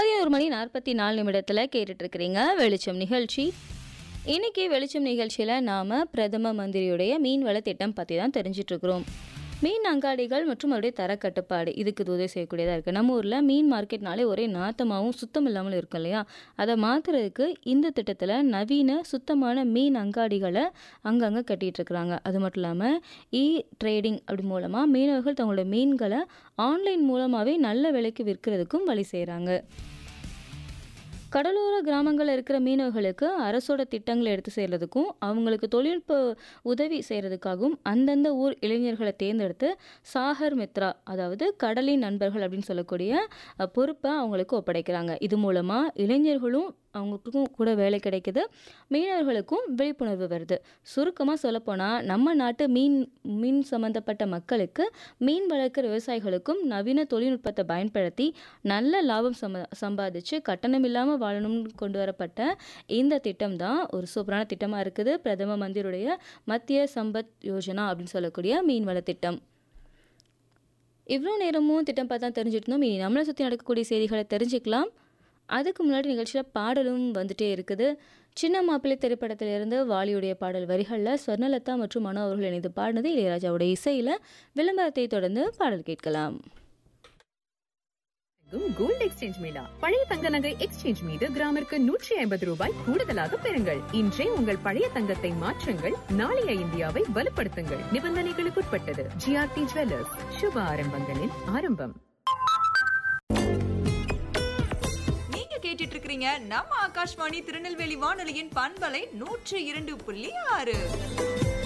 பதினோரு மணி நாற்பத்தி நாலு நிமிடத்தில் கேட்டுட்டு இருக்கிறீங்க வெளிச்சம் நிகழ்ச்சி இன்னைக்கு வெளிச்சம் நிகழ்ச்சியில் நாம் பிரதம மந்திரியுடைய மீன்வள திட்டம் பற்றி தான் தெரிஞ்சிட்டு இருக்கிறோம் மீன் அங்காடிகள் மற்றும் அவருடைய தரக்கட்டுப்பாடு இதுக்கு இது உதவி செய்யக்கூடியதாக இருக்குது நம்ம ஊரில் மீன் மார்க்கெட்னாலே ஒரே நாத்தமாகவும் சுத்தம் இல்லாமல் இருக்கும் இல்லையா அதை மாற்றுறதுக்கு இந்த திட்டத்தில் நவீன சுத்தமான மீன் அங்காடிகளை அங்கங்கே கட்டிகிட்டு இருக்கிறாங்க அது மட்டும் இல்லாமல் இ ட்ரேடிங் அப்படி மூலமாக மீனவர்கள் தங்களோட மீன்களை ஆன்லைன் மூலமாகவே நல்ல விலைக்கு விற்கிறதுக்கும் வழி செய்கிறாங்க கடலோர கிராமங்களில் இருக்கிற மீனவர்களுக்கு அரசோட திட்டங்களை எடுத்து செய்கிறதுக்கும் அவங்களுக்கு தொழில்நுட்ப உதவி செய்கிறதுக்காகவும் அந்தந்த ஊர் இளைஞர்களை தேர்ந்தெடுத்து சாகர் மித்ரா அதாவது கடலின் நண்பர்கள் அப்படின்னு சொல்லக்கூடிய அஹ், பொறுப்பை அவங்களுக்கு ஒப்படைக்கிறாங்க இது மூலமாக இளைஞர்களும் அவங்களுக்கும் கூட வேலை கிடைக்குது மீனவர்களுக்கும் விழிப்புணர்வு வருது சுருக்கமாக சொல்லப்போனால் நம்ம நாட்டு மீன் மீன் சம்மந்தப்பட்ட மக்களுக்கு மீன் வளர்க்குற விவசாயிகளுக்கும் நவீன தொழில்நுட்பத்தை பயன்படுத்தி நல்ல லாபம் சம சம்பாதிச்சு கட்டணம் இல்லாமல் வாழணும்னு கொண்டு வரப்பட்ட இந்த திட்டம் தான் ஒரு சூப்பரான திட்டமாக இருக்குது பிரதம மந்திரியுடைய மத்திய சம்பத் யோஜனா அப்படின்னு சொல்லக்கூடிய மீன்வள திட்டம் இவ்வளோ நேரமும் திட்டம் பார்த்தா தெரிஞ்சுட்டு இருந்தோம் இனி நம்மளை சுற்றி நடக்கக்கூடிய செய்திகளை தெரிஞ்சுக்கலாம் அதுக்கு முன்னாடி நிகழ்ச்சியில் பாடலும் வந்துட்டே இருக்குது சின்ன மாப்பிள்ளை திரைப்படத்திலிருந்து வாலியுடைய பாடல் வரிகளில் ஸ்வர்ணலதா மற்றும் மனோ அவர்கள் இணைந்து பாடினது இளையராஜாவுடைய இசையில் விளம்பரத்தை தொடர்ந்து பாடல் கேட்கலாம் கோல்ட் எக்ஸ்சேஞ்ச் மேளா பழைய தங்க நகை எக்ஸ்சேஞ்ச் மீது கிராமிற்கு நூற்றி ஐம்பது ரூபாய் கூடுதலாக பெறுங்கள் இன்றே உங்கள் பழைய தங்கத்தை மாற்றுங்கள் நாளைய இந்தியாவை வலுப்படுத்துங்கள் நிபந்தனைகளுக்குட்பட்டது ஜிஆர்டி ஜுவல்லர்ஸ் சுப ஆரம்பங்களின் ஆரம்பம் நீங்க கேட்டுட்டு இருக்கிறீங்க நம்ம ஆகாஷ்வாணி திருநெல்வேலி வானொலியின் பண்பலை நூற்று இரண்டு புள்ளி ஆறு